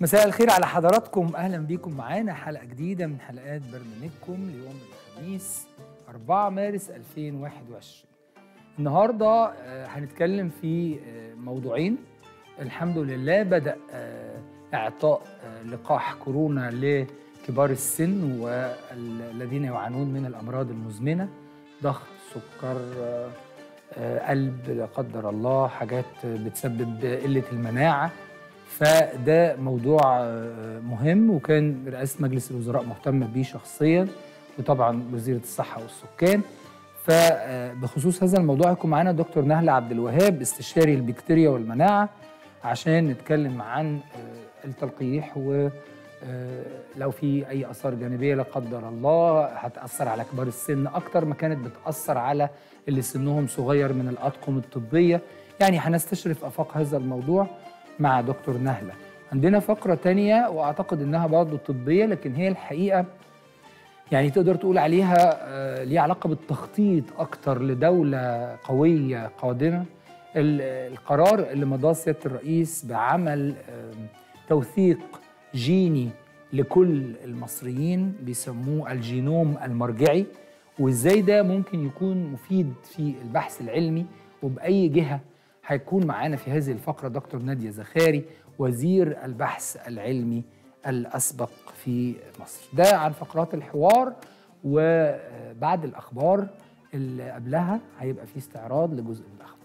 مساء الخير على حضراتكم اهلا بيكم معانا حلقه جديده من حلقات برنامجكم ليوم الخميس 4 مارس 2021 النهارده آه، هنتكلم في آه، موضوعين الحمد لله بدا آه، اعطاء آه، لقاح كورونا لكبار السن والذين يعانون من الامراض المزمنه ضغط سكر آه، آه، قلب لا قدر الله حاجات بتسبب قله المناعه فده موضوع آه، مهم وكان رئاسه مجلس الوزراء مهتمه بيه شخصيا وطبعا وزيره الصحه والسكان فبخصوص هذا الموضوع هيكون معانا دكتور نهله عبد الوهاب استشاري البكتيريا والمناعه عشان نتكلم عن آه، التلقيح و آه، لو في اي اثار جانبيه لا قدر الله هتاثر على كبار السن اكتر ما كانت بتاثر على اللي سنهم صغير من الاطقم الطبيه يعني هنستشرف افاق هذا الموضوع مع دكتور نهله عندنا فقره تانية واعتقد انها برضه طبيه لكن هي الحقيقه يعني تقدر تقول عليها آه، ليها علاقه بالتخطيط اكتر لدوله قويه قادمه ال- القرار اللي مضاه سياده الرئيس بعمل آم، توثيق جيني لكل المصريين بيسموه الجينوم المرجعي وازاي ده ممكن يكون مفيد في البحث العلمي وباي جهه هيكون معانا في هذه الفقره دكتور ناديه زخاري وزير البحث العلمي الاسبق في مصر ده عن فقرات الحوار وبعد الاخبار اللي قبلها هيبقى في استعراض لجزء من الاخبار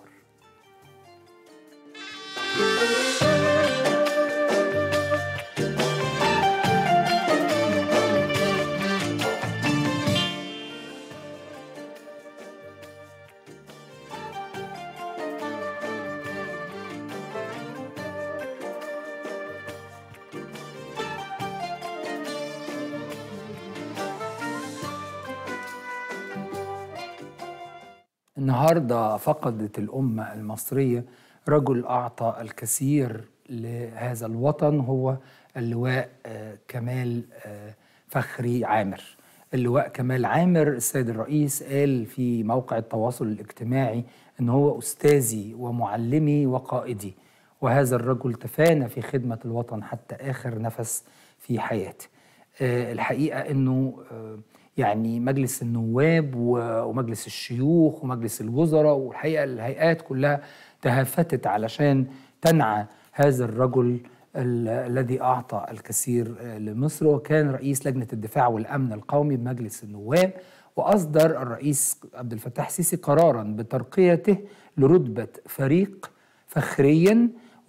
النهارده فقدت الأمة المصرية رجل أعطى الكثير لهذا الوطن هو اللواء آه، كمال آه، فخري عامر اللواء كمال عامر السيد الرئيس قال في موقع التواصل الاجتماعي أن هو أستاذي ومعلمي وقائدي وهذا الرجل تفانى في خدمة الوطن حتى آخر نفس في حياته آه، الحقيقة أنه آه، يعني مجلس النواب و- ومجلس الشيوخ ومجلس الوزراء والحقيقة الهيئات كلها تهافتت علشان تنعى هذا الرجل ال- الذي أعطى الكثير آه، لمصر وكان رئيس لجنة الدفاع والأمن القومي بمجلس النواب وأصدر الرئيس عبد الفتاح السيسي قرارا بترقيته لرتبة فريق فخريا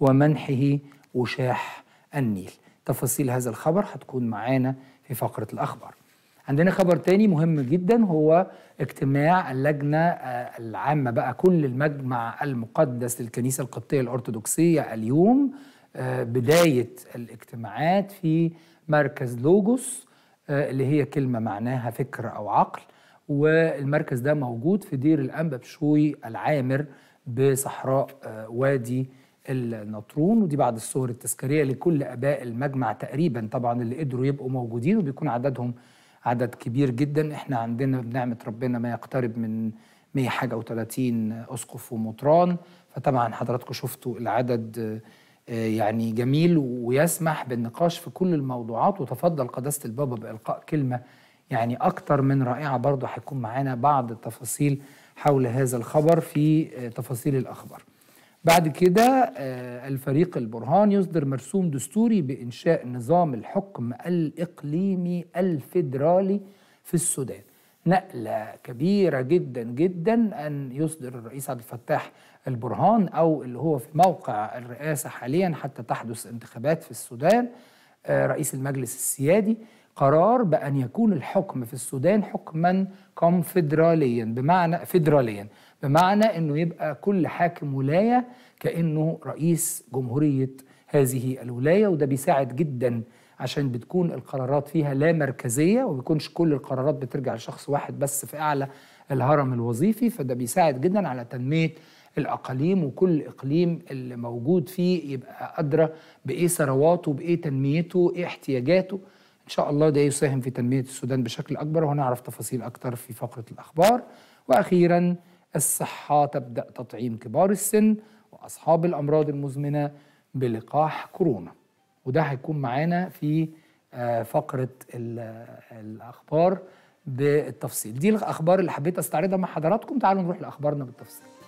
ومنحه وشاح النيل تفاصيل هذا الخبر هتكون معانا في فقرة الأخبار عندنا خبر تاني مهم جدا هو اجتماع اللجنة آه، العامة بقى كل المجمع المقدس للكنيسة القبطية الأرثوذكسية اليوم آه، بداية الاجتماعات في مركز لوجوس آه، اللي هي كلمة معناها فكر أو عقل والمركز ده موجود في دير الأنبا بشوي العامر بصحراء آه، وادي النطرون ودي بعض الصور التذكارية لكل أباء المجمع تقريبا طبعا اللي قدروا يبقوا موجودين وبيكون عددهم عدد كبير جدا احنا عندنا بنعمة ربنا ما يقترب من 100 حاجة و30 أسقف ومطران فطبعا حضراتكم شفتوا العدد آه، آه، يعني جميل ويسمح بالنقاش في كل الموضوعات وتفضل قداسة البابا بإلقاء كلمة يعني أكتر من رائعة برضه هيكون معانا بعض التفاصيل حول هذا الخبر في آه، تفاصيل الأخبار بعد كده آه، الفريق البرهان يصدر مرسوم دستوري بإنشاء نظام الحكم الإقليمي الفيدرالي في السودان نقلة كبيرة جدا جدا أن يصدر الرئيس عبد الفتاح البرهان أو اللي هو في موقع الرئاسة حاليا حتى تحدث انتخابات في السودان آه، رئيس المجلس السيادي قرار بأن يكون الحكم في السودان حكما كونفدراليا بمعنى فيدراليا بمعنى أنه يبقى كل حاكم ولاية كأنه رئيس جمهورية هذه الولاية وده بيساعد جدا عشان بتكون القرارات فيها لا مركزية وبيكونش كل القرارات بترجع لشخص واحد بس في أعلى الهرم الوظيفي فده بيساعد جدا على تنمية الأقاليم وكل إقليم اللي موجود فيه يبقى أدرى بإيه ثرواته بإيه تنميته إيه احتياجاته إن شاء الله ده يساهم في تنمية السودان بشكل أكبر وهنعرف تفاصيل أكتر في فقرة الأخبار وأخيرا الصحة تبدأ تطعيم كبار السن وأصحاب الأمراض المزمنة بلقاح كورونا وده هيكون معانا في آه، فقرة ال- الأخبار بالتفصيل دي الأخبار اللي حبيت أستعرضها مع حضراتكم تعالوا نروح لأخبارنا بالتفصيل